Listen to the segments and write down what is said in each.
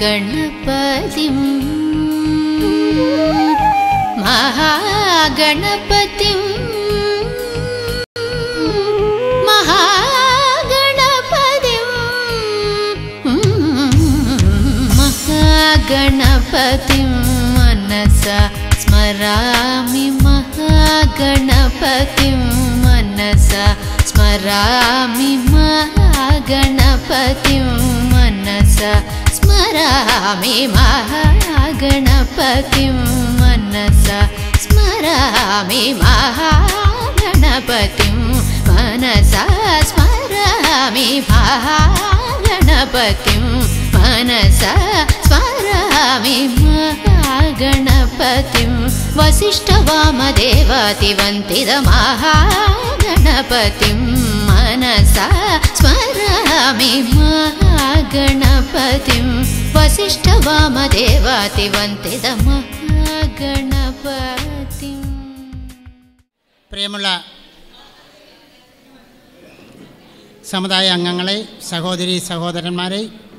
महागणपतिम् महागणपतिम् महागणपतिम् महागणपतिं मनसा स्मरामि महागणपतिं मनसा स्मरामि महागणपतिं मनसा स्मरामि महागणपतिं मनसा स्मरामि महागणपतिं मनसा स्मरामि महागणपतिं मनसा स्मरामि महागणपतिं वसिष्ठवामदेवातिवन्तितमहागणपतिं मनसा स्मरामि महागणपतिं वसिष्ठवामदेवातिवन्तितमहागणपतिम् പ്രിയമുള്ള സമുദായ അംഗങ്ങളെ സഹോദരി സഹോദരന്മാരെ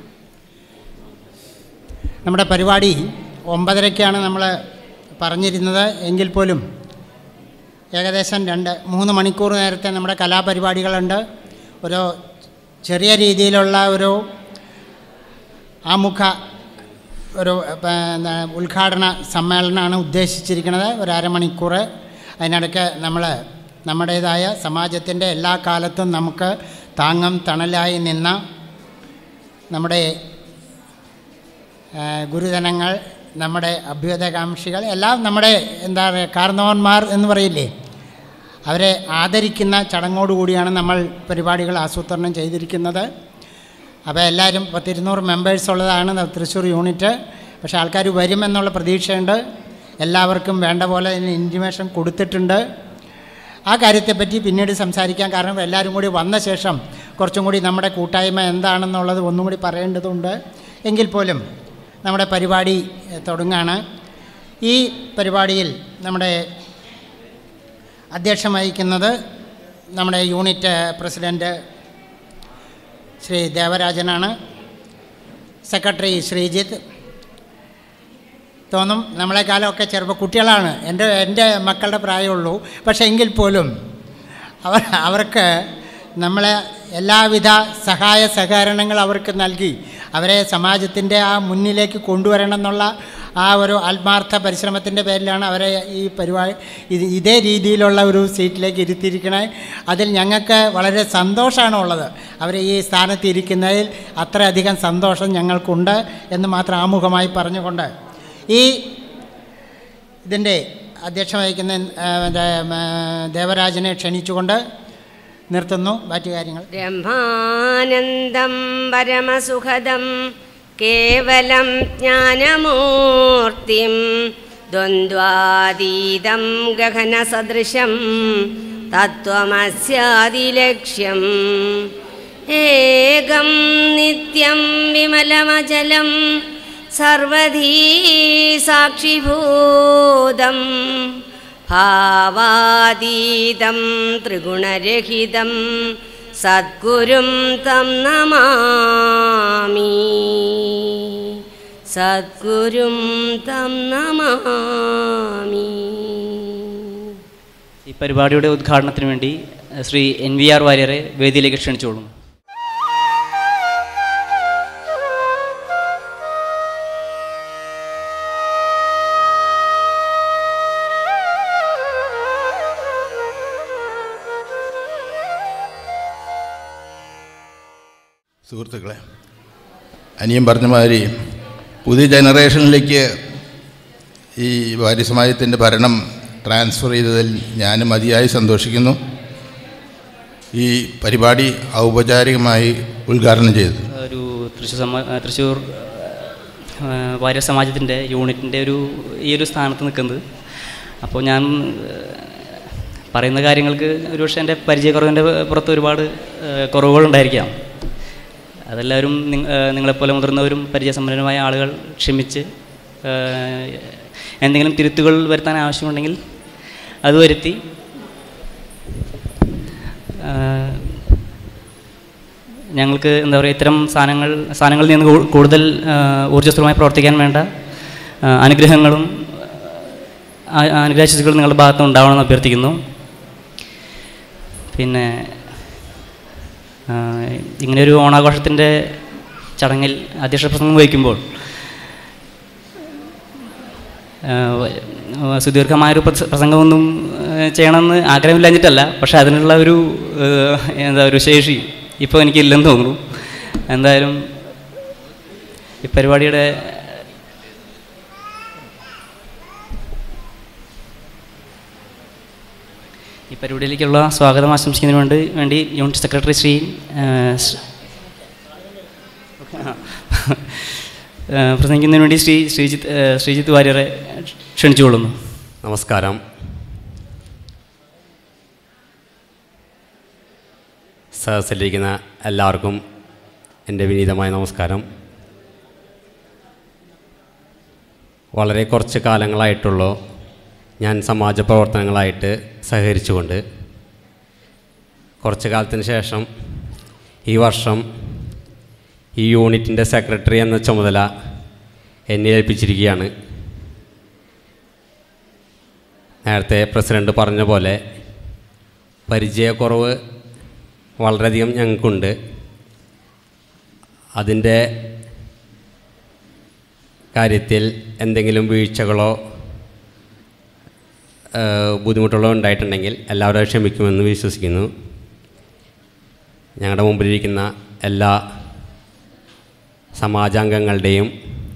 നമ്മുടെ പരിപാടി ഒമ്പതരയ്ക്കാണ് നമ്മൾ പറഞ്ഞിരുന്നത് എങ്കിൽ പോലും ഏകദേശം രണ്ട് മൂന്ന് മണിക്കൂർ നേരത്തെ നമ്മുടെ കലാപരിപാടികളുണ്ട് ഒരു ചെറിയ രീതിയിലുള്ള ഒരു ആമുഖ ഒരു പിന്നെ ഉദ്ഘാടന സമ്മേളനമാണ് ഉദ്ദേശിച്ചിരിക്കുന്നത് ഒരു അരമണിക്കൂർ അതിനിടയ്ക്ക് നമ്മൾ നമ്മുടേതായ സമാജത്തിൻ്റെ എല്ലാ കാലത്തും നമുക്ക് താങ്ങും തണലായി നിന്ന നമ്മുടെ ആ, ഗുരുജനങ്ങൾ നമ്മുടെ അഭ്യുതകാംക്ഷികൾ എല്ലാം നമ്മുടെ എന്താ പറയുക കാർന്നവന്മാർ എന്ന് പറയില്ലേ അവരെ ആദരിക്കുന്ന ചടങ്ങോടുകൂടിയാണ് നമ്മൾ പരിപാടികൾ ആസൂത്രണം ചെയ്തിരിക്കുന്നത് അപ്പോൾ എല്ലാവരും പത്തിരുന്നൂറ് മെമ്പേഴ്സ് ഉള്ളതാണ് ന- തൃശ്ശൂർ യൂണിറ്റ് പക്ഷേ ആൾക്കാർ വരുമെന്നുള്ള പ്രതീക്ഷയുണ്ട് എല്ലാവർക്കും വേണ്ട പോലെ അതിന് ഇൻറ്റിമേഷൻ കൊടുത്തിട്ടുണ്ട് ആ കാര്യത്തെപ്പറ്റി പിന്നീട് സംസാരിക്കാം കാരണം എല്ലാവരും കൂടി വന്ന ശേഷം കുറച്ചും കൂടി നമ്മുടെ കൂട്ടായ്മ എന്താണെന്നുള്ളത് ഒന്നും കൂടി പറയേണ്ടതുണ്ട് എങ്കിൽ പോലും നമ്മുടെ പരിപാടി എഹ്, തുടങ്ങാണ് ഈ പരിപാടിയിൽ നമ്മുടെ അധ്യക്ഷം വഹിക്കുന്നത് നമ്മുടെ യൂണിറ്റ് പ്രസിഡൻറ്റ് ശ്രീ ദേവരാജനാണ് സെക്രട്ടറി ശ്രീജിത്ത് തോന്നും നമ്മളെക്കാളമൊക്കെ ചെറുപ്പം കുട്ടികളാണ് എൻ്റെ എൻ്റെ മക്കളുടെ പ്രായമുള്ളൂ പക്ഷേ എങ്കിൽ പോലും അവർ അവർക്ക് നമ്മളെ എല്ലാവിധ സഹായ സഹകരണങ്ങൾ അവർക്ക് നൽകി അവരെ സമാജത്തിൻ്റെ ആ മുന്നിലേക്ക് കൊണ്ടുവരണം എന്നുള്ള ആ ഒരു ആത്മാർത്ഥ പരിശ്രമത്തിൻ്റെ പേരിലാണ് അവരെ ഈ പരിപാടി ഇത് ഇതേ രീതിയിലുള്ള ഒരു സീറ്റിലേക്ക് ഇരുത്തിയിരിക്കണേ അതിൽ ഞങ്ങൾക്ക് വളരെ സന്തോഷമാണ് ഉള്ളത് അവരെ ഈ സ്ഥാനത്ത് ഇരിക്കുന്നതിൽ അത്രയധികം സന്തോഷം ഞങ്ങൾക്കുണ്ട് എന്ന് മാത്രം ആമുഖമായി പറഞ്ഞുകൊണ്ട് ഈ ഇതിൻ്റെ അധ്യക്ഷം വഹിക്കുന്ന ആ, മറ്റേ, ആ, ദേവരാജനെ ക്ഷണിച്ചുകൊണ്ട് നിർത്തുന്നു ബാക്കി കാര്യങ്ങൾ ബ്രഹ്മാനന്ദം പരമസുഖദം കേവലം ജ്ഞാനമൂർത്തിം ദ്വന്ദ്വാതീതം ഗഹനസദൃശം തത്വമസ്യാദിലക്ഷ്യം ഏകം നിത്യം വിമലമചലം സർവധീ സാക്ഷിഭൂതം ഭാവാതീതം ത്രിഗുണരഹിതം സദ്ഗുരും തം നമാമി സദ്ഗുരും തം നമാമി ഈ പരിപാടിയുടെ ഉദ്ഘാടനത്തിന് വേണ്ടി അഹ് ശ്രീ എൻ വി ആർ വാര്യരെ വേദിയിലേക്ക് ക്ഷണിച്ചോളും സുഹൃത്തുക്കളെ അനിയൻ പറഞ്ഞ മാതിരി പുതിയ ജനറേഷനിലേക്ക് ഈ വാര്യസമാജത്തിൻ്റെ ഭരണം ട്രാൻസ്ഫർ ചെയ്തതിൽ ഞാൻ മതിയായി സന്തോഷിക്കുന്നു ഈ പരിപാടി ഔപചാരികമായി ഉദ്ഘാടനം ചെയ്തു ഒരു തൃശ്ശൂർ സമ തൃശ്ശൂർ ആ, വാര്യർ സമാജത്തിൻ്റെ യൂണിറ്റിൻ്റെ ഒരു ഈ ഒരു സ്ഥാനത്ത് നിൽക്കുന്നത് അപ്പോൾ ഞാൻ ആ, പറയുന്ന കാര്യങ്ങൾക്ക് ഒരുപക്ഷെ എൻ്റെ പരിചയക്കുറവിൻ്റെ പുറത്ത് ഒരുപാട് ആ, കുറവുകളുണ്ടായിരിക്കാം അതെല്ലാവരും നിങ്ങ- ആ, നിങ്ങളെപ്പോലെ മുതിർന്നവരും പരിചയസമ്പന്നരുമായ ആളുകൾ ക്ഷമിച്ച് ആ, എന്തെങ്കിലും തിരുത്തുകൾ വരുത്താൻ ആവശ്യമുണ്ടെങ്കിൽ അത് വരുത്തി ആ, ഞങ്ങൾക്ക് എന്താ പറയുക ഇത്തരം സാധനങ്ങൾ സാധനങ്ങളിൽ നിന്ന് കൂ- കൂടുതൽ ആ, ഊർജ്ജസ്വലമായി പ്രവർത്തിക്കാൻ വേണ്ട ആ, അനുഗ്രഹങ്ങളും ആ, അനുഗ്രഹാശിസുകളും നിങ്ങളുടെ ഭാഗത്ത് നിന്ന് ഉണ്ടാവണമെന്ന് അഭ്യർത്ഥിക്കുന്നു പിന്നെ ആ, ഇങ്ങനെയൊരു ഓണാഘോഷത്തിൻ്റെ ചടങ്ങിൽ അധ്യക്ഷ പ്രസംഗം വഹിക്കുമ്പോൾ ആ, വ- സുദീർഘമായൊരു പ്രസ- പ്രസംഗമൊന്നും ആ, ചെയ്യണമെന്ന് ആഗ്രഹമില്ലാഞ്ഞിട്ടല്ല പക്ഷെ അതിനുള്ള ഒരു ആ, എന്താ ഒരു ശേഷി ഇപ്പോൾ എനിക്കില്ലെന്ന് തോന്നുന്നു എന്തായാലും ഈ പരിപാടിയുടെ ഈ പരിപാടിയിലേക്കുള്ള സ്വാഗതം ആശംസിക്കുന്നതിന് വേണ്ടി വേണ്ടി യൂണിറ്റ് സെക്രട്ടറി ശ്രീ ആ, സ്- ആ, പ്രസംഗിക്കുന്നതിന് വേണ്ടി ശ്രീ ശ്രീജിത്ത് ആ, ശ്രീജിത്ത് വാര്യരെ ക്ഷണിച്ചുകൊള്ളുന്നു നമസ്കാരം സദസ്സിലിരിക്കുന്ന എല്ലാവർക്കും എൻ്റെ വിനീതമായ നമസ്കാരം വളരെ കുറച്ച് കാലങ്ങളായിട്ടുള്ളൂ ഞാൻ സമാജ പ്രവർത്തനങ്ങളായിട്ട് സഹകരിച്ചുകൊണ്ട് കുറച്ച് കാലത്തിന് ശേഷം ഈ വർഷം ഈ യൂണിറ്റിൻ്റെ സെക്രട്ടറി എന്ന ചുമതല എന്നെ ഏൽപ്പിച്ചിരിക്കുകയാണ് നേരത്തെ പ്രസിഡന്റ് പറഞ്ഞ പോലെ പരിചയക്കുറവ് വളരെയധികം ഞങ്ങൾക്കുണ്ട് അതിൻ്റെ കാര്യത്തിൽ എന്തെങ്കിലും വീഴ്ചകളോ ഏഹ്, ബുദ്ധിമുട്ടുകളോ ഉണ്ടായിട്ടുണ്ടെങ്കിൽ എല്ലാവരും ക്ഷമിക്കുമെന്ന് വിശ്വസിക്കുന്നു ഞങ്ങളുടെ മുമ്പിലിരിക്കുന്ന എല്ലാ സമാജാംഗങ്ങളുടെയും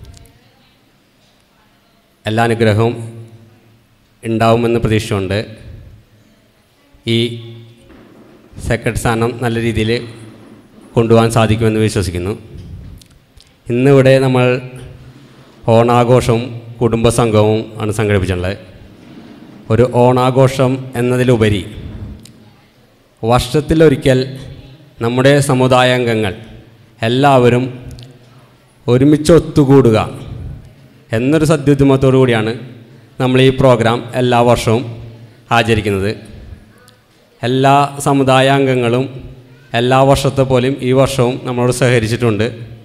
എല്ലാ അനുഗ്രഹവും ഉണ്ടാവുമെന്ന് പ്രതീക്ഷയുണ്ട് ഈ സെക്രട്ടറി സ്ഥാനം നല്ല രീതിയിൽ കൊണ്ടുപോകാൻ സാധിക്കുമെന്ന് വിശ്വസിക്കുന്നു ഇന്നിവിടെ നമ്മൾ ഓണാഘോഷവും കുടുംബസംഘവും ആണ് സംഘടിപ്പിച്ചിട്ടുള്ളത് ഒരു ഓണാഘോഷം എന്നതിലുപരി വർഷത്തിലൊരിക്കൽ നമ്മുടെ സമുദായാംഗങ്ങൾ എല്ലാവരും ഒരുമിച്ച് ഒത്തുകൂടുക എന്നൊരു സദ്യുദ്യമത്തോടു കൂടിയാണ് നമ്മൾ ഈ പ്രോഗ്രാം എല്ലാ വർഷവും ആചരിക്കുന്നത് എല്ലാ സമുദായാംഗങ്ങളും എല്ലാ വർഷത്തെ പോലെയും ഈ വർഷവും നമ്മളോട് സഹകരിച്ചിട്ടുണ്ട്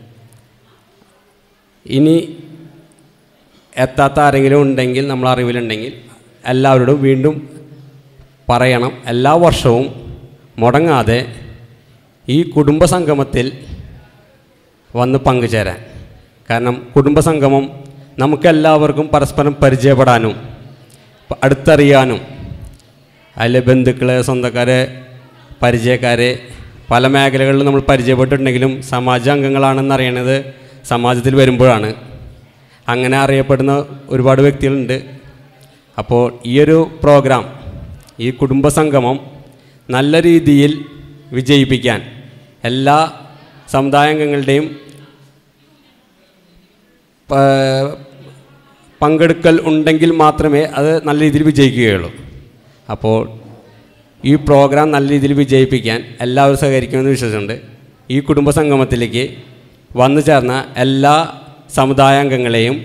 ഇനി എത്താത്ത ആരെങ്കിലും ഉണ്ടെങ്കിൽ നമ്മൾ അറിവിലുണ്ടെങ്കിൽ എല്ലാവരോടും വീണ്ടും പറയണം എല്ലാ വർഷവും മുടങ്ങാതെ ഈ കുടുംബസംഗമത്തിൽ വന്ന് പങ്കുചേരാൻ കാരണം കുടുംബസംഗമം നമുക്കെല്ലാവർക്കും പരസ്പരം പരിചയപ്പെടാനും പ- അടുത്തറിയാനും അതിലെ ബന്ധുക്കളെ സ്വന്തക്കാരെ പരിചയക്കാരെ പല മേഖലകളിലും നമ്മൾ പരിചയപ്പെട്ടിട്ടുണ്ടെങ്കിലും സമാജാംഗങ്ങളാണെന്ന് അറിയണത് സമാജത്തിൽ വരുമ്പോഴാണ് അങ്ങനെ അറിയപ്പെടുന്ന ഒരുപാട് വ്യക്തികളുണ്ട് അപ്പോൾ ഈയൊരു പ്രോഗ്രാം ഈ കുടുംബസംഗമം നല്ല രീതിയിൽ വിജയിപ്പിക്കാൻ എല്ലാ സമുദായാംഗങ്ങളുടെയും പ- പങ്കെടുക്കൽ ഉണ്ടെങ്കിൽ മാത്രമേ അത് നല്ല രീതിയിൽ വിജയിക്കുകയുള്ളൂ അപ്പോൾ ഈ പ്രോഗ്രാം നല്ല രീതിയിൽ വിജയിപ്പിക്കാൻ എല്ലാവരും സഹകരിക്കുമെന്ന് വിശ്വസിച്ചുണ്ട് ഈ കുടുംബ സംഗമത്തിലേക്ക് വന്നു ചേർന്ന എല്ലാ സമുദായാംഗങ്ങളെയും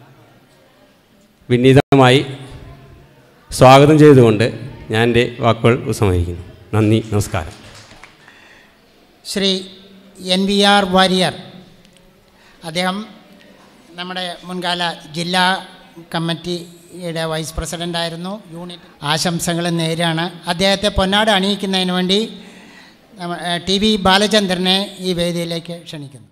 വിനീതമായി സ്വാഗതം ചെയ്തുകൊണ്ട് ഞാൻ എൻ്റെ വാക്കുകൾ ഉപസംഹരിക്കുന്നു നന്ദി നമസ്കാരം Shri N V R Warrier അദ്ദേഹം നമ്മുടെ മുൻകാല ജില്ലാ കമ്മിറ്റിയുടെ വൈസ് പ്രസിഡൻ്റായിരുന്നു യൂണിറ്റ് ആശംസകൾ നേരാണ് അദ്ദേഹത്തെ പൊന്നാട് അണിയിക്കുന്നതിന് വേണ്ടി നമ്മ- ഏ, ടി വി ബാലചന്ദ്രനെ ഈ വേദിയിലേക്ക് ക്ഷണിക്കുന്നു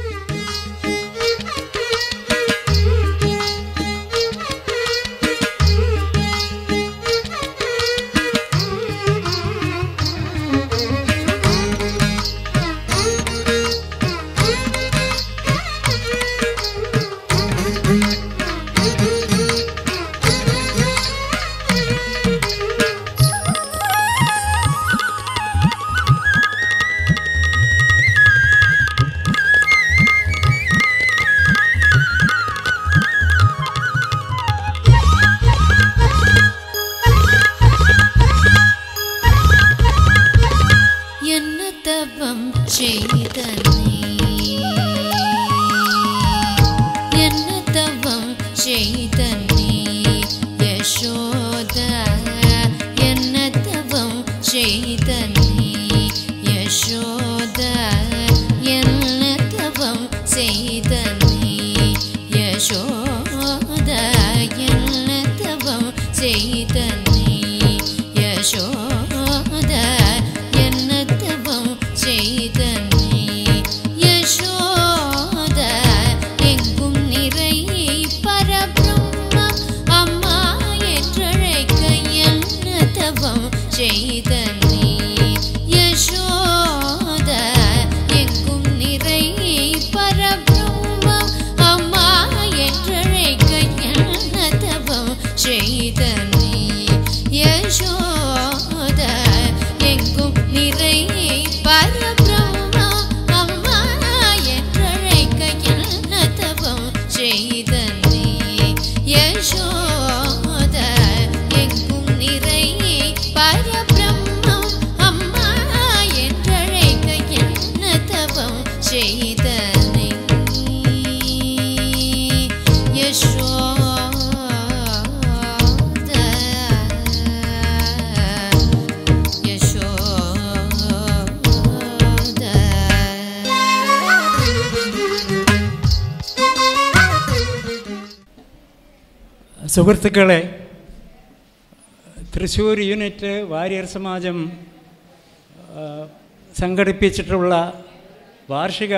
என்ன தவம் செய்த நீ என்ன தவம் செய்த நீ யசோத என்ன தவம் செய்த நீ யசோத സുഹൃത്തുക്കളെ തൃശ്ശൂർ യൂണിറ്റ് വാരിയർ സമാജം ആ, സംഘടിപ്പിച്ചിട്ടുള്ള വാർഷിക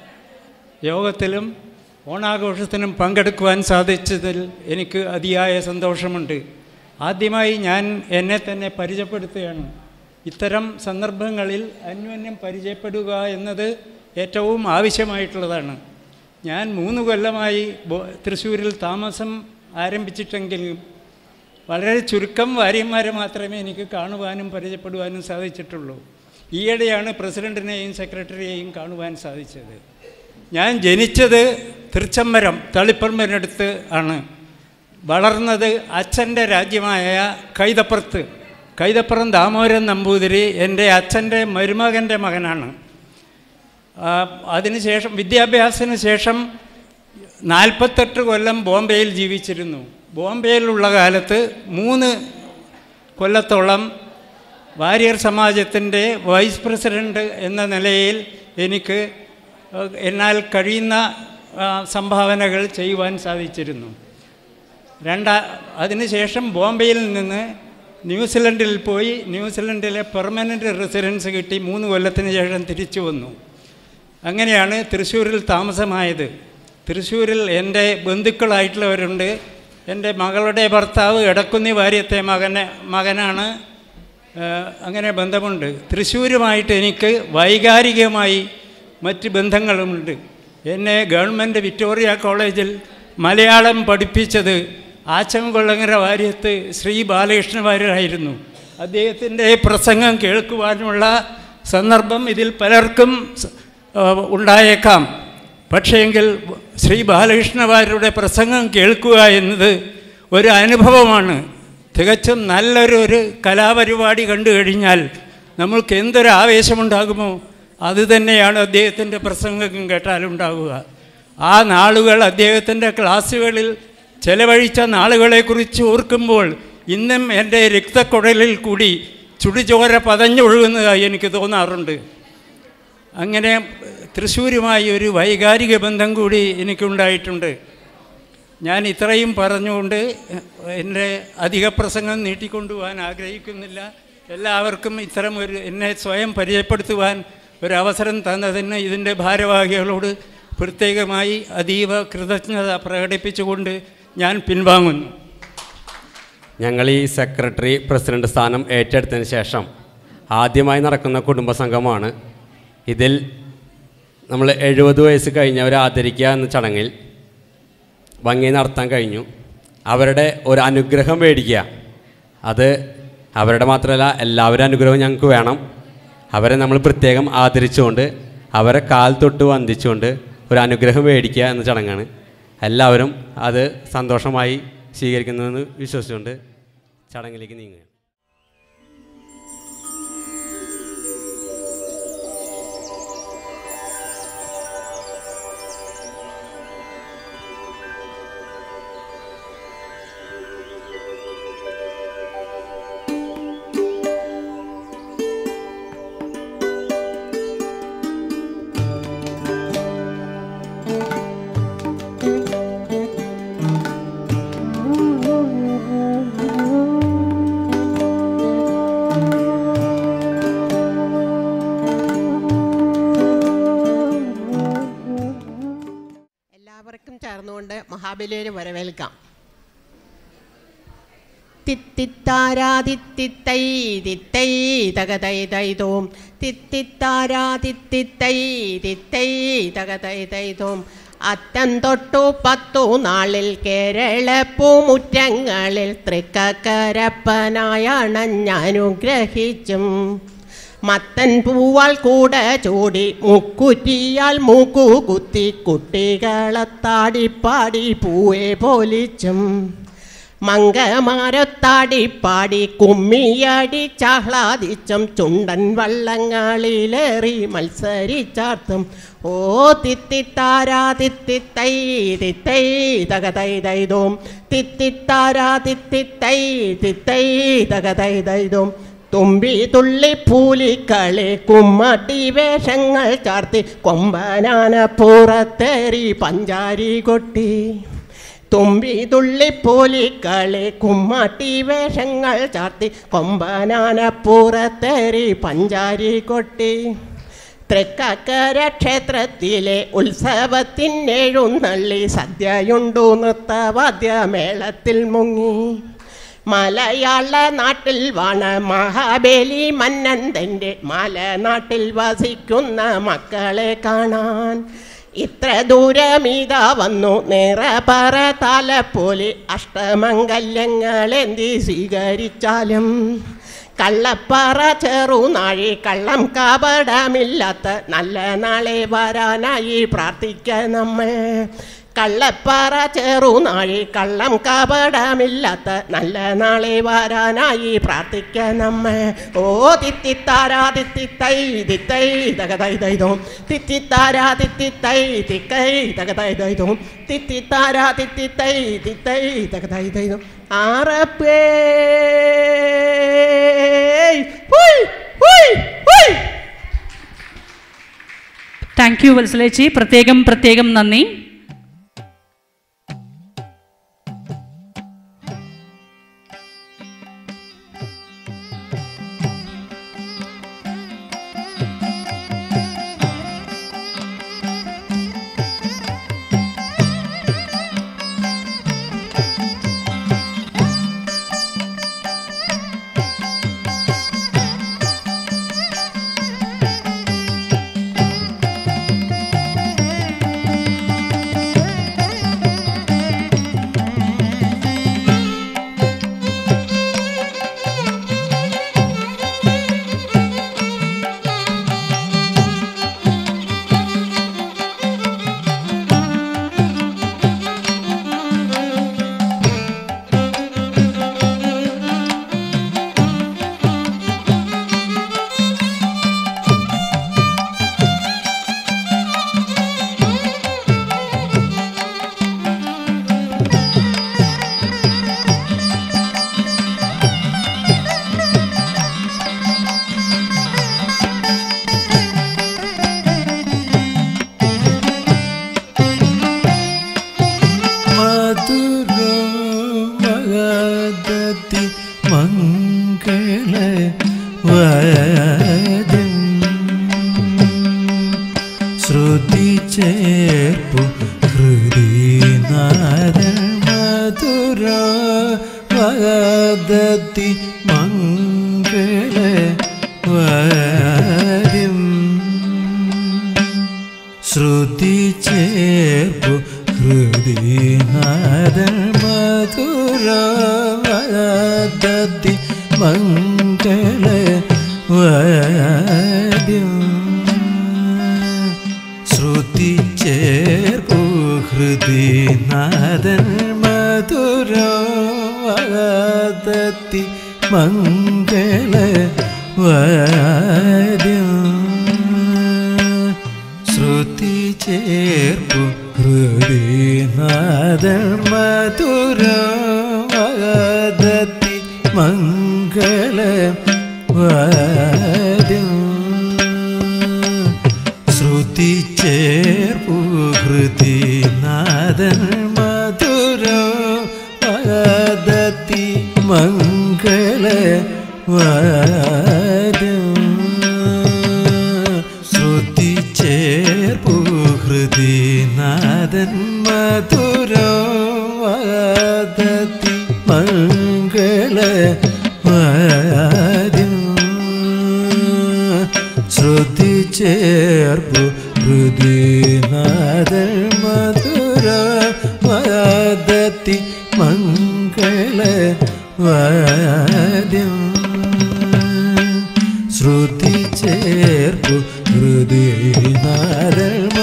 യോഗത്തിലും ഓണാഘോഷത്തിനും പങ്കെടുക്കുവാൻ സാധിച്ചതിൽ എനിക്ക് അതിയായ സന്തോഷമുണ്ട് ആദ്യമായി ഞാൻ എന്നെ തന്നെ പരിചയപ്പെടുത്തുകയാണ് ഇത്തരം സന്ദർഭങ്ങളിൽ അന്യോന്യം പരിചയപ്പെടുക എന്നത് ഏറ്റവും ആവശ്യമായിട്ടുള്ളതാണ് ഞാൻ മൂന്ന് കൊല്ലമായി ബോ- തൃശ്ശൂരിൽ താമസം ആരംഭിച്ചിട്ടെങ്കിലും വളരെ ചുരുക്കം വാര്യന്മാരെ മാത്രമേ എനിക്ക് കാണുവാനും പരിചയപ്പെടുവാനും സാധിച്ചിട്ടുള്ളൂ ഈയിടെയാണ് പ്രസിഡൻറ്റിനെയും സെക്രട്ടറിയെയും കാണുവാൻ സാധിച്ചത് ഞാൻ ജനിച്ചത് തൃച്ചമ്പരം തളിപ്പറമ്പിനടുത്ത് ആണ് വളർന്നത് അച്ഛൻ്റെ രാജ്യമായ കൈതപ്പുറത്ത് കൈതപ്പുറം ദാമോദരൻ നമ്പൂതിരി എൻ്റെ അച്ഛൻ്റെ മരുമകൻ്റെ മകനാണ് ആ, അതിനുശേഷം വിദ്യാഭ്യാസത്തിന് ശേഷം നാൽപ്പത്തെട്ട് കൊല്ലം ബോംബെയിൽ ജീവിച്ചിരുന്നു ബോംബെയിലുള്ള കാലത്ത് മൂന്ന് കൊല്ലത്തോളം വാരിയർ സമാജത്തിൻ്റെ വൈസ് പ്രസിഡൻ്റ് എന്ന നിലയിൽ എനിക്ക് ഏഹ്, എന്നാൽ കഴിയുന്ന ആ, സംഭാവനകൾ ചെയ്യുവാൻ സാധിച്ചിരുന്നു രണ്ടാ അതിനുശേഷം ബോംബെയിൽ നിന്ന് ന്യൂസിലൻഡിൽ പോയി ന്യൂസിലൻഡിലെ പെർമനൻ്റ് റെസിഡൻസ് കിട്ടി മൂന്ന് കൊല്ലത്തിന് ശേഷം തിരിച്ചു വന്നു അങ്ങനെയാണ് തൃശ്ശൂരിൽ താമസമായത് തൃശ്ശൂരിൽ എൻ്റെ ബന്ധുക്കളായിട്ടുള്ളവരുണ്ട് എൻ്റെ മകളുടെ ഭർത്താവ് എടക്കുന്നി വാര്യത്തെ മകനെ മകനാണ് ആ, അങ്ങനെ ബന്ധമുണ്ട് തൃശ്ശൂരുമായിട്ട് എനിക്ക് വൈകാരികമായി മറ്റ് ബന്ധങ്ങളുമുണ്ട് എന്നെ ഗവൺമെൻറ് വിക്ടോറിയ കോളേജിൽ മലയാളം പഠിപ്പിച്ചത് ആച്ചംകൊള്ളങ്ങര വാര്യത്ത് ശ്രീ ബാലകൃഷ്ണ വാര്യരായിരുന്നു അദ്ദേഹത്തിൻ്റെ പ്രസംഗം കേൾക്കുവാനുള്ള സന്ദർഭം ഇതിൽ പലർക്കും സ- ആ, ഉണ്ടായേക്കാം പക്ഷേങ്കിൽ ശ്രീ ബാലകൃഷ്ണവാര്യരുടെ പ്രസംഗം കേൾക്കുക എന്നത് ഒരു അനുഭവമാണ് തികച്ചും നല്ലൊരു ഒരു കലാപരിപാടി കണ്ടു കഴിഞ്ഞാൽ നമ്മൾക്ക് എന്തൊരു ആവേശമുണ്ടാകുമോ അത് തന്നെയാണ് അദ്ദേഹത്തിൻ്റെ പ്രസംഗം കേട്ടാലുണ്ടാവുക ആ നാളുകൾ അദ്ദേഹത്തിൻ്റെ ക്ലാസ്സുകളിൽ ചെലവഴിച്ച നാളുകളെക്കുറിച്ച് ഓർക്കുമ്പോൾ ഇന്നും എൻ്റെ രക്തക്കുഴലിൽ കൂടി ചുടുചോര പതഞ്ഞൊഴുകുന്നതായി എനിക്ക് തോന്നാറുണ്ട് അങ്ങനെ തൃശ്ശൂരുമായി ഒരു വൈകാരിക ബന്ധം കൂടി എനിക്കുണ്ടായിട്ടുണ്ട് ഞാൻ ഇത്രയും പറഞ്ഞുകൊണ്ട് എൻ്റെ അധിക പ്രസംഗം നീട്ടിക്കൊണ്ടുപോകാൻ ആഗ്രഹിക്കുന്നില്ല എല്ലാവർക്കും ഇത്തരം ഒരു എന്നെ സ്വയം പരിചയപ്പെടുത്തുവാൻ ഒരു അവസരം തന്നതിന് ഇതിൻ്റെ ഭാരവാഹികളോട് പ്രത്യേകമായി അതീവ കൃതജ്ഞത പ്രകടിപ്പിച്ചുകൊണ്ട് ഞാൻ പിൻവാങ്ങുന്നു ഞങ്ങൾ ഈ സെക്രട്ടറി പ്രസിഡന്റ് സ്ഥാനം ഏറ്റെടുത്തതിന് ശേഷം ആദ്യമായി നടക്കുന്ന കുടുംബസംഘമാണ് ഇതിൽ നമ്മൾ എഴുപത് വയസ്സ് കഴിഞ്ഞവരെ ആദരിക്കുക എന്ന ചടങ്ങിൽ ഭംഗി നടത്താൻ കഴിഞ്ഞു അവരുടെ ഒരു അനുഗ്രഹം മേടിക്കുക അത് അവരുടെ മാത്രമല്ല എല്ലാവരുടെ അനുഗ്രഹവും ഞങ്ങൾക്ക് വേണം അവരെ നമ്മൾ പ്രത്യേകം ആദരിച്ചുകൊണ്ട് അവരെ കാൽ തൊട്ട് വന്ദിച്ചുകൊണ്ട് ഒരു അനുഗ്രഹം മേടിക്കുക എന്ന ചടങ്ങാണ് എല്ലാവരും അത് സന്തോഷമായി സ്വീകരിക്കുന്നുവെന്ന് വിശ്വസിച്ചുകൊണ്ട് ചടങ്ങിലേക്ക് നീങ്ങുക എല്ലാവർക്കും ചേർന്നുകൊണ്ട് മഹാബലിയെ വരവേൽക്കാം തിത്തിത്താരാതിത്തിത്തൈ തിത്തൈ തകതൈ തൈതോം തിത്തിത്താരാതിത്തിത്തൈ തിത്തൈ തകതൈ തൈതോം അത്തം തൊട്ടു പത്തു നാളിൽ കേരളപ്പൂമുറ്റങ്ങളിൽ തൃക്കക്കരപ്പനായണഞ്ഞനുഗ്രഹിച്ചും മത്തൻ പൂവാൽ കൂടെ ചൂടി മുക്കുറ്റിയാൽ മൂക്കു കുത്തി കുട്ടികളത്താടിപ്പാടി പൂവെ പോലിച്ചും മങ്കമാരത്താടിപ്പാടി കുമ്മിയടി ചാഹ്ലാദിച്ചും ചുണ്ടൻ വള്ളങ്ങളിലേറി മത്സരിച്ചാർത്തും ഓ തിത്തിത്താരാ തിത്തിത്തൈ തിത്തൈ തകതൈ തൈതോം തിത്തിത്താരാ തിത്തിത്തൈ തിത്തൈ തകതൈ തൈതോം തുമ്പി തുള്ളി പൂലിക്കളി കുമ്മട്ടി വേഷങ്ങൾ ചാർത്തി കൊമ്പനാന പുറത്തേറി പഞ്ചാരി കൊട്ടി തുമ്പി തുള്ളിപ്പോലിക്കളി കുമ്മാട്ടി വേഷങ്ങൾ ചാർത്തി കൊമ്പനാനപ്പുറത്തേറി പഞ്ചാരി കൊട്ടി തൃക്കക്കര ക്ഷേത്രത്തിലെ ഉത്സവത്തിനെഴുന്നള്ളി സദ്യയുണ്ടു നൃത്തവാദ്യമേളത്തിൽ മുങ്ങി മലയാള നാട്ടിൽ വാണ മഹാബലി മന്നൻ തൻ്റെ മലനാട്ടിൽ വസിക്കുന്ന മക്കളെ കാണാൻ ഇത്ര ദൂരമിതാ വന്നു നിറപറ താലപ്പോലെ അഷ്ടമംഗല്യങ്ങളെന്തി സ്വീകരിച്ചാലും കള്ളപ്പാറ ചെറുനാഴി കള്ളം കപടമില്ലാത്ത നല്ല നാളെ വരാനായി പ്രാർത്ഥിക്കാൻ നമ്മൾ കള്ളപ്പാറ ചെറുനാഴി കള്ളം കപടമില്ലാത്ത നല്ല നാളെ വരാനായി പ്രാർത്ഥിക്കാൻ നമ്മ ഓ തിത്തിത്താരാ തിത്തിത്തൈ തിത്തൈ തകതൈ തൈതോ തിത്തിത്താരാ തിത്തിത്തൈ തിക്കൈ തകതൈ തൈതോ തിത്തിത്താരാ തിത്തിത്തൈ തിത്തൈ തകതൈ തൈതോ ആറപ്പേ ഹുയ് ഹുയ് ഹുയ് താങ്ക് യു വത്സലേച്ചി പ്രത്യേകം പ്രത്യേകം നന്ദി മധുര മഗധത്തി മംഗള വദം ശ്രുതി ചേർപ്പു ഹൃദയനാദ മധുര മഗധത്തി മംഗള വദം ശ്രുതി ചേർപ്പു ഹൃദയനാദ മധുരവദത്തി മംഗള വദ്യം ശ്രുതി ചേർപ്പു ഹൃദയനാദ മധുരവദത്തി മംഗള വദ്യം ശ്രുതി ചേർപ്പു ഹൃദയനാദ മധുരവദത്തി മംഗള വദ്യം ശ്രുതി ചേർപ്പു ഹൃദയനാദ മധുരവദത്തി മംഗള വദ്യം ശ്രുതി ചേർപ്പു ഹൃദയനാദൻ മധുരവദത്തി മംഗള വാദ്യം ശ്രുതി ചേർപ്പു ഹൃദയനാദൻ മധുരവദത്തി മംഗള വാദ്യം ശ്രുതി ചേർപ്പു ഹൃദയനാദ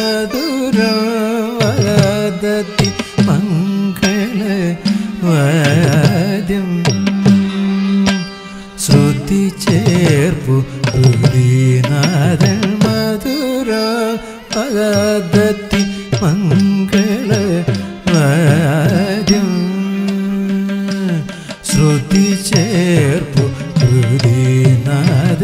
മധുരവദത്തി മംഗള വാദ്യം ശ്രുതി ചേർപ്പു ഹൃദയനാദ മധുരവദത്തി മംഗള വാദ്യം ശ്രുതി ചേർപ്പു ഹൃദയനാദ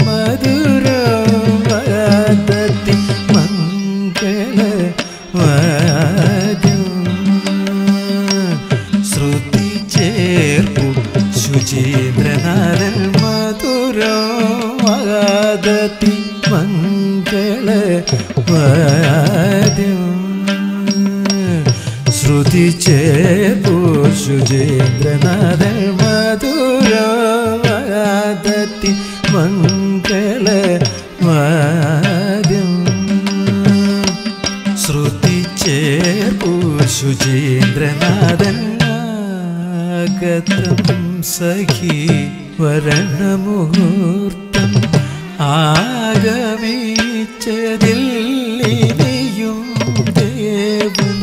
മധുരവദത്തി മംഗള വാദ്യം മംഗളവാദ്യം ശ്രുതി ചേർപ്പുശുചേന്ദ്രനാഥൻ മധുരവാദത്തി മംഗളവാദ്യം ശ്രുതി ചേർപ്പുശുചേന്ദ്രനാഥൻ ആഗതം സഖി വരണമുഹൂർത്തം ആഗമിച്ചതിൽ ഇനിയും ദേവൻ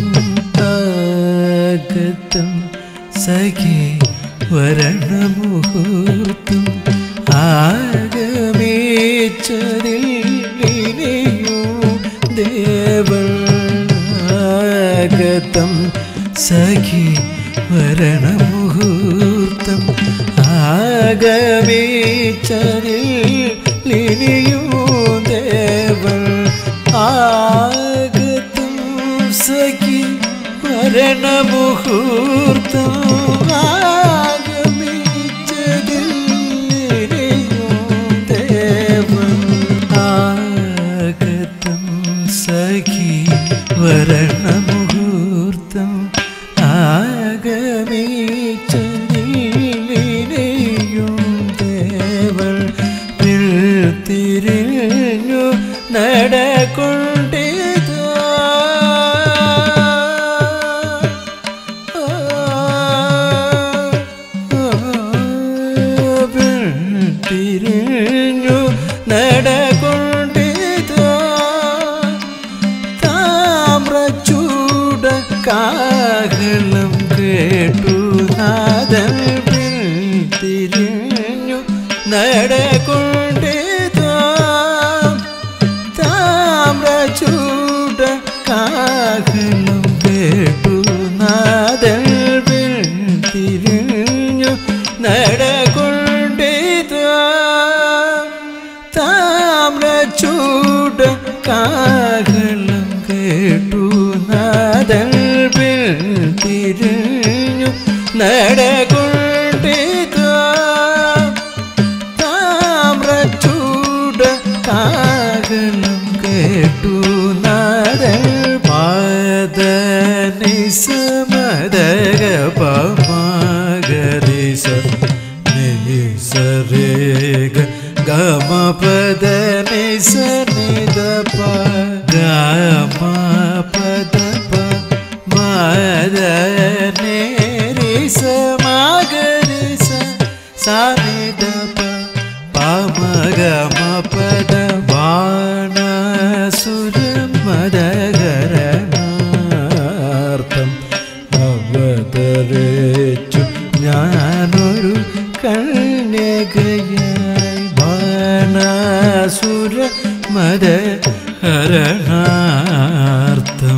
ആഗതം സഖി വരണമുഹൂർത്തം ആഗമിച്ചതിൽ ഇനിയും ദേവൻ ആഗതം സഖി വരണമുഹൂർത്തം ആഗമിച്ചതിൽ ലിനിയും ദേവൻ ആഗതം സഖി വരണമുഹൂർത്തം ആഗമിച്ചതിൽ ലിനിയും ദേവൻ ആഗതം സഖി വരണമുഹൂർത്തം ആഗമിച്ചതിലെയും ദേവൾ തിരിഞ്ഞു നടക്കൊണ്ടിതാ തിരിഞ്ഞു നടകൊണ്ടിതാ താമ്രച്ചൂട കാഹളം കേട്ടു നാദൽ തിരിഞ്ഞു നടകൊണ്ടിതാ താമ്രച്ചൂട കാഹളം കേട്ടു നാദൽ തിരിഞ്ഞു നടകൊണ്ടിതാ താമ്രച്ചൂട കാഹളം കേട്ടു നാദൽ തിരിഞ്ഞു നടകൊണ്ടിതാ താമ്രച്ചൂട കാഹളം കേട്ടു നാദൽ പാദനിസ മദഗ പമാഗരിസ നിസരേഗ ഗമ പദ നിസ നിദ പ ഗമ പദ പ മദ നിരിസ മഗരിസ സാനിദ പ പമ ഗമ പദ ബാണസുര മദകരണാർത്ഥം അവതരിച്ചു ഞാനൊരു കന്യകയായി ബാണാസുര മദ ഹരണാർത്ഥം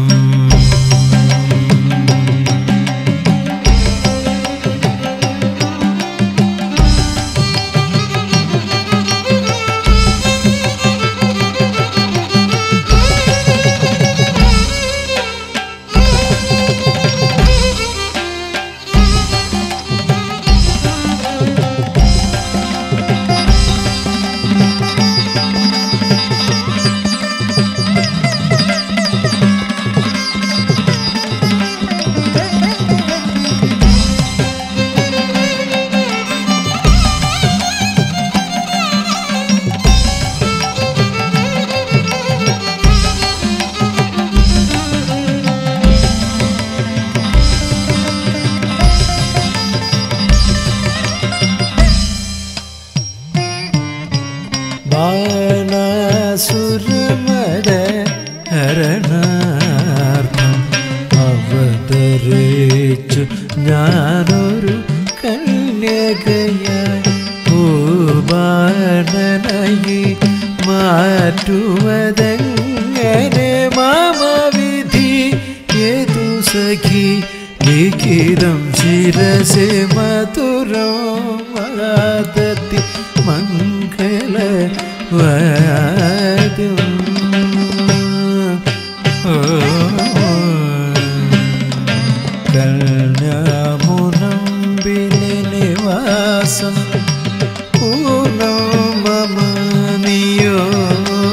ബാണാസുരമര ഹരണാർത്ഥം അവതരിച്ചു ഞാനൊരു കന്യകയായി പൂബാണനായി മാറ്റുവതെങ്ങനെ മാമ വിധി ഏതു സഖി ലിഖിതം ശിരസെ മധുരം മഹാദത്തി മംഗള വാദ്യം കന്യാമുനമ്പിനി നിവാസം പൂർണ്ണം മമ നിയോഗം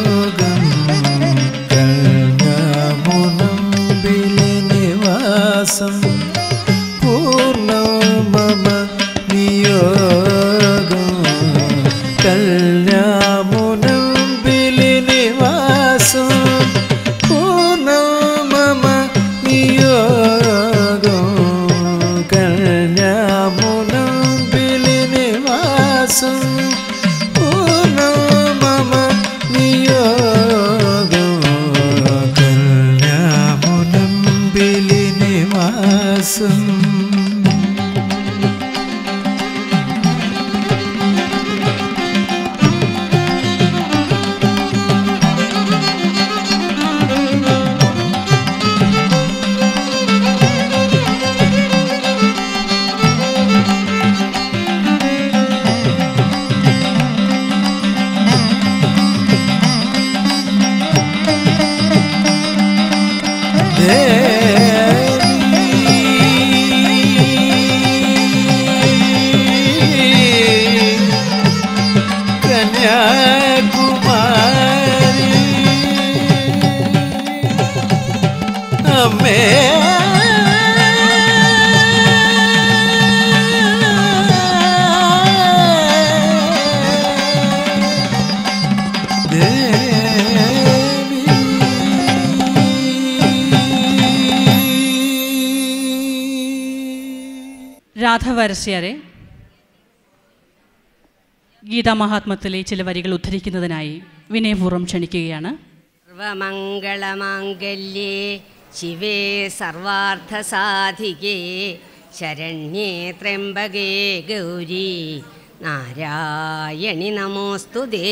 രാധവ അരസ്യാരെ ഗീതാമഹാത്മത്തിലെ ചില വരികൾ ഉദ്ധരിക്കുന്നതിനായി വിനയപൂർവ്വം ക്ഷണിക്കുകയാണ് സർവമംഗളമാംഗല്യേ ശിവേ സർവാർത്ഥസാധികേ ശരണ്യേ ത്രയംബകേ ഗൗരി നാരായണി നമോസ്തുതേ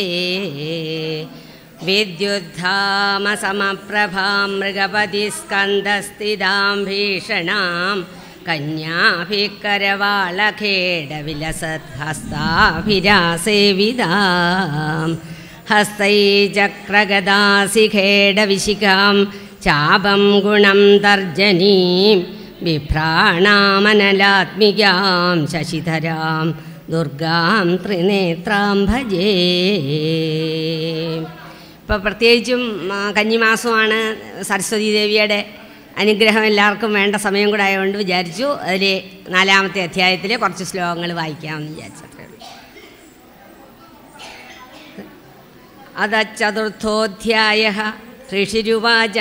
വിദ്യുദ്ധാമസമപ്രഭാം മൃഗപതിസ്കന്ധസ്ഥിതാം ഭീഷണാം കന്യാഭിക്കരവാളഖേടവിലസദ്ഹസ്താഭിരാസേവിതാം ഹസ്തൈചക്രഗദാസിഖേടവിശിഖാം ചാപം ഗുണം തർജനീം ബിഭ്രാണാമനലാത്മികാം ശശിധരാം ദുർഗാം ത്രിനേത്രാം ഭജേ ഇപ്പോൾ പ്രത്യേകിച്ചും ആ, കന്നിമാസമാണ് സരസ്വതി ദേവിയുടെ അനുഗ്രഹം എല്ലാവർക്കും വേണ്ട സമയം കൂടെ ആയതുകൊണ്ട് വിചാരിച്ചു അതിൽ നാലാമത്തെ അധ്യായത്തിലെ കുറച്ച് ശ്ലോകങ്ങൾ വായിക്കാമെന്ന് വിചാരിച്ചു അത്രേ ഉള്ളൂ അത ചതുർത്ഥോധ്യായ ഋഷിരുവാച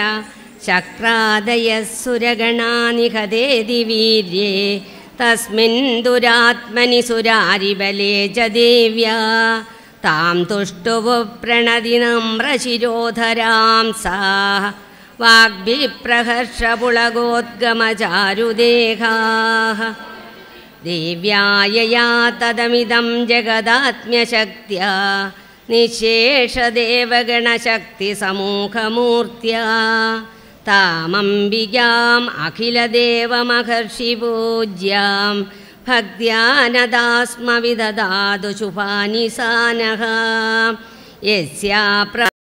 ശക്രാദയസുരഗണാനിഹതേതി വീര്യേ തസ്മിൻ ദുരാത്മനി സുരാരിബലേ ച ദേവ്യാ താം തുഷ്ടുവു പ്രണതി നമ്രശിരോധരാം സാ വാഗ്ഭിപ്രഹർഷപുളഗോദ്ഗമചാരുദേഹാः देव्यायया तदमिदं जगदात्म्यशक्त्या निःशेषदेवगणशक्तिसमूखमूर्त्या तामम्बिकाम् अखिलदेवमहर्षिपूज्यां भक्त्या न दास्म विददातु शुभानि सा नः यस्या प्र